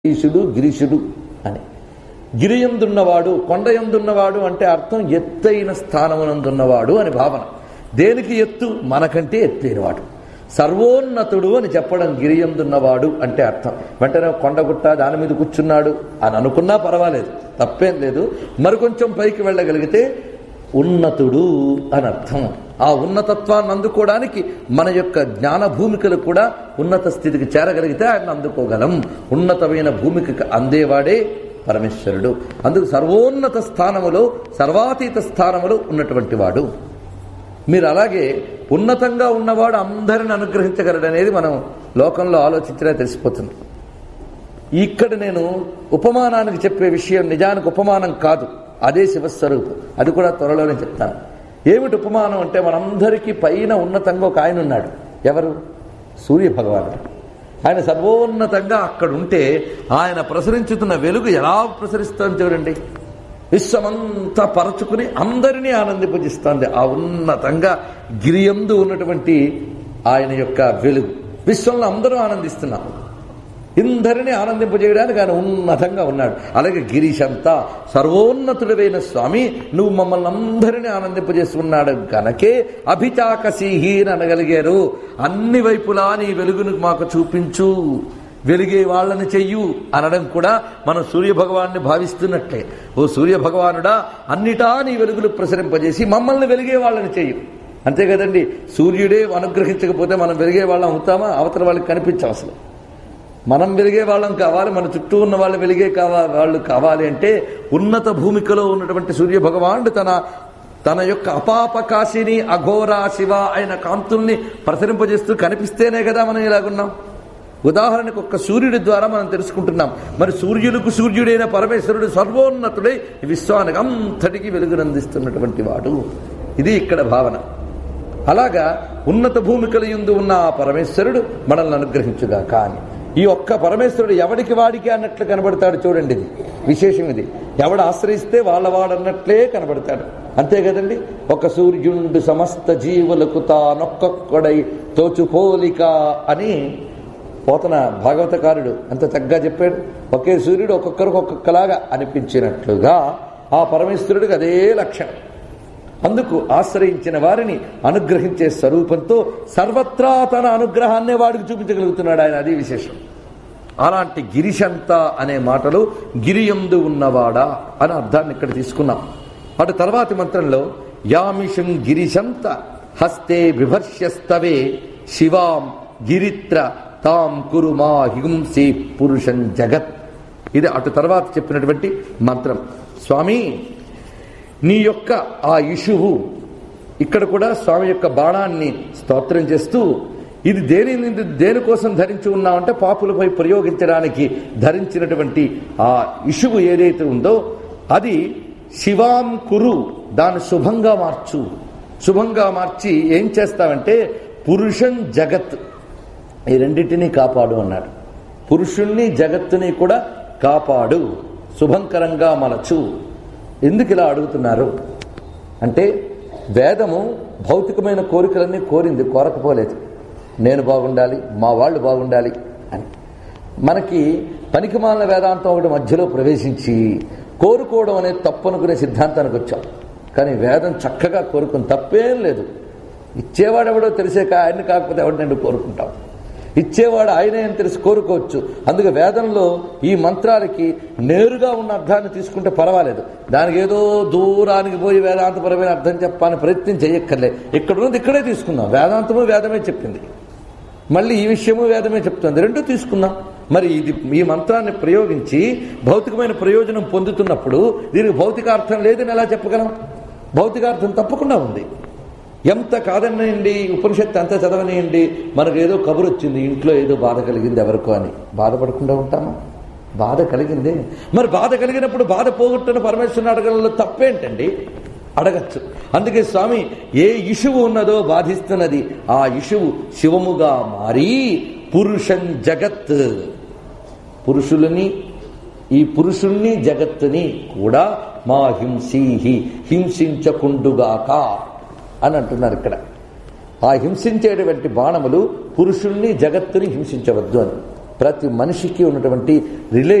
గిరీశుడు గిరీశుడు అని గిరియందున్నవాడు కొండయందున్నవాడు అంటే అర్థం ఎత్తైన స్థానమునందున్నవాడు అని భావన దేనికి ఎత్తు మనకంటే ఎత్తైనవాడు సర్వోన్నతుడు అని చెప్పడం గిరియందున్నవాడు అంటే అర్థం వెంటనే కొండగుట్ట దాని మీద కూర్చున్నాడు అని అనుకున్నా పర్వాలేదు తప్పేం లేదు మరికొంచెం పైకి వెళ్ళగలిగితే ఉన్నతుడు అని అర్థం ఆ ఉన్నతత్వాన్ని అందుకోవడానికి మన యొక్క జ్ఞాన భూమికలు కూడా ఉన్నత స్థితికి చేరగలిగితే ఆయన అందుకోగలం ఉన్నతమైన భూమికి అందేవాడే పరమేశ్వరుడు అందుకు సర్వోన్నత స్థానములో సర్వాతీత స్థానములో ఉన్నటువంటి వాడు మీరు అలాగే ఉన్నతంగా ఉన్నవాడు అందరిని అనుగ్రహించగలడనేది మనం లోకంలో ఆలోచించినా తెలిసిపోతుంది ఇక్కడ నేను ఉపమానానికి చెప్పే విషయం నిజానికి ఉపమానం కాదు అదే శివస్వరూపం అది కూడా త్వరలోనే చెప్తాను ఏమిటి ఉపమానం అంటే మనందరికీ పైన ఉన్నతంగా ఒక ఆయన ఉన్నాడు ఎవరు సూర్య భగవానుడు ఆయన సర్వోన్నతంగా అక్కడ ఉంటే ఆయన ప్రసరించుతున్న వెలుగు ఎలా ప్రసరిస్తోంది చూడండి విశ్వమంతా పరచుకుని అందరినీ ఆనందింపజేస్తోంది ఆ ఉన్నతంగా గిరియందు ఉన్నటువంటి ఆయన యొక్క వెలుగు విశ్వంలో అందరూ ఆనందిస్తున్నాం ఇందరిని ఆనందింపజేయడానికి ఆయన ఉన్నతంగా ఉన్నాడు అలాగే గిరీశంతా సర్వోన్నతుడైన స్వామి నువ్వు మమ్మల్ని అందరినీ ఆనందింపజేస్తున్నాడు గనకే అభిచాకసీహి అని అనగలిగారు అన్ని వైపులా నీ వెలుగును మాకు చూపించు వెలిగే వాళ్ళని చెయ్యు అనడం కూడా మనం సూర్య భగవాన్ని భావిస్తున్నట్లే ఓ సూర్య భగవానుడా అన్నిటా నీ వెలుగులు ప్రసరింపజేసి మమ్మల్ని వెలిగే వాళ్ళని చెయ్యు అంతే కదండి సూర్యుడే అనుగ్రహించకపోతే మనం వెలిగే వాళ్ళం అవుతామా అవతల వాళ్ళకి కనిపించాం అసలు మనం వెలిగే వాళ్ళం కావాలి మన చుట్టూ ఉన్న వాళ్ళు వెలిగే కావాలి వాళ్ళు కావాలి అంటే ఉన్నత భూమికలో ఉన్నటువంటి సూర్య భగవానుడు తన తన యొక్క అపాపకాశిని అఘోర శివ అయిన కాంతుల్ని ప్రసరింపజేస్తూ కనిపిస్తేనే కదా మనం ఇలాగున్నాం ఉదాహరణకు ఒక్క సూర్యుడి ద్వారా మనం తెలుసుకుంటున్నాం మరి సూర్యులకు సూర్యుడైన పరమేశ్వరుడు సర్వోన్నతుడై విశ్వానికి అంతటికి వెలుగునందిస్తున్నటువంటి వాడు ఇది ఇక్కడ భావన అలాగా ఉన్నత భూమికల ఎందు ఉన్న ఆ పరమేశ్వరుడు మనల్ని అనుగ్రహించుగా కానీ ఈ ఒక్క పరమేశ్వరుడు ఎవడికి వాడికి అన్నట్లు కనబడతాడు చూడండి ఇది విశేషం ఇది ఎవడు ఆశ్రయిస్తే వాళ్ళవాడన్నట్లే కనబడతాడు అంతే కదండి ఒక సూర్యుండు సమస్త జీవులకు తానొక్కొక్కడై తోచుపోలిక అని పోతన భాగవతకారుడు అంత చక్కగా చెప్పాడు ఒకే సూర్యుడు ఒక్కొక్కరికి ఒక్కొక్కలాగా అనిపించినట్లుగా ఆ పరమేశ్వరుడికి అదే లక్షణం అందుకు ఆశ్రయించిన వారిని అనుగ్రహించే స్వరూపంతో సర్వత్రా తన అనుగ్రహాన్నే వాడికి చూపించగలుగుతున్నాడు ఆయన అది విశేషం అలాంటి గిరిశంత అనే మాటలు గిరియందు ఉన్నవాడా అని అర్థాన్ని ఇక్కడ తీసుకున్నాం అటు తర్వాతి మంత్రంలో యామిషం గిరిశంత హస్తే బిభర్ష్యస్తవే శివాం గిరిత్ర తాం కురు మా హింసి పురుషం జగత్ ఇది అటు తర్వాత చెప్పినటువంటి మంత్రం స్వామి నీ యొక్క ఆ ఇషువు ఇక్కడ కూడా స్వామి యొక్క బాణాన్ని స్తోత్రం చేస్తూ ఇది దేని దేనికోసం ధరించి ఉన్నామంటే పాపులపై ప్రయోగించడానికి ధరించినటువంటి ఆ ఇషువు ఏదైతే ఉందో అది శివాం కురు దాన్ని శుభంగా మార్చు శుభంగా మార్చి ఏం చేస్తావంటే పురుషం జగత్ ఈ రెండింటినీ కాపాడు అన్నాడు పురుషుణ్ణి జగత్తుని కూడా కాపాడు శుభంకరంగా మలచు ఎందుకు ఇలా అడుగుతున్నారు అంటే వేదము భౌతికమైన కోరికలన్నీ కోరింది కోరకపోలేదు నేను బాగుండాలి మా వాళ్ళు బాగుండాలి అని మనకి పనికిమాలిన వేదాంతం ఒకటి మధ్యలో ప్రవేశించి కోరుకోవడం అనేది తప్పు అనుకునే సిద్ధాంతానికి వచ్చాం కానీ వేదం చక్కగా కోరుకుని తప్పేం లేదు ఇచ్చేవాడెవడో తెలిసాక ఆయన్ని కాకపోతే ఎవరినండి కోరుకుంటాం ఇచ్చేవాడు ఆయనే అని తెలిసి కోరుకోవచ్చు అందుకే వేదంలో ఈ మంత్రాలకి నేరుగా ఉన్న అర్థాన్ని తీసుకుంటే పర్వాలేదు దానికి ఏదో దూరానికి పోయి వేదాంతపరమైన అర్థం చెప్పాలని ప్రయత్నం చేయక్కర్లే ఇక్కడ ఉన్నది ఇక్కడే తీసుకుందాం వేదాంతము వేదమే చెప్పింది మళ్ళీ ఈ విషయము వేదమే చెప్తుంది రెండూ తీసుకుందాం మరి ఇది ఈ మంత్రాన్ని ప్రయోగించి భౌతికమైన ప్రయోజనం పొందుతున్నప్పుడు దీనికి భౌతికార్థం లేదని ఎలా చెప్పగలం భౌతికార్థం తప్పకుండా ఉంది ఎంత కాదనండి ఉపనిషత్తు అంత చదవనియండి మనకు ఏదో కబురు వచ్చింది ఇంట్లో ఏదో బాధ కలిగింది ఎవరికో అని బాధపడకుండా ఉంటామా బాధ కలిగిందే మరి బాధ కలిగినప్పుడు బాధ పోగొట్టున్న పరమేశ్వరుని అడగడంలో తప్పేంటండి అడగచ్చు అందుకే స్వామి ఏ ఇషువు ఉన్నదో బాధిస్తున్నది ఆ ఇషువు శివముగా మారి పురుషన్ జగత్ పురుషులని ఈ పురుషుణ్ణి జగత్తుని కూడా మా హింసీహి హింసించకుండుగాక అని అంటున్నారు ఇక్కడ ఆ హింసించేటువంటి బాణములు పురుషుణ్ణి జగత్తుని హింసించవద్దు అని ప్రతి మనిషికి ఉన్నటువంటి రిలే